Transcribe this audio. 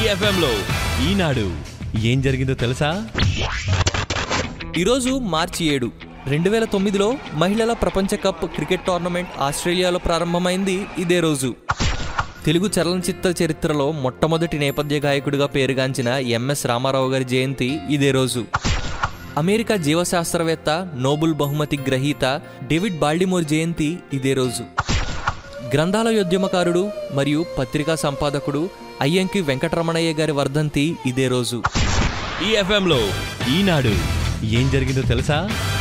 ఈ ఎఫ్ఎంలో ఈనాడు ఏం జరిగిందో తెలుసా ఈరోజు మార్చి ఏడు రెండు వేల తొమ్మిదిలో మహిళల ప్రపంచ కప్ క్రికెట్ టోర్నమెంట్ ఆస్ట్రేలియాలో ప్రారంభమైంది ఇదే రోజు తెలుగు చలనచిత్ర చరిత్రలో మొట్టమొదటి నేపథ్య గాయకుడిగా పేరుగాంచిన ఎంఎస్ రామారావు గారి జయంతి ఇదే రోజు అమెరికా జీవశాస్త్రవేత్త నోబుల్ బహుమతి గ్రహీత డేవిడ్ బాల్డిమోర్ జయంతి ఇదే రోజు గ్రంథాల ఉద్యమకారుడు మరియు పత్రికా సంపాదకుడు అయ్యంకి వెంకటరమణయ్య గారి వర్ధంతి ఇదే రోజు ఈ ఎఫ్ఎంలో ఈనాడు ఏం జరిగిందో తెలుసా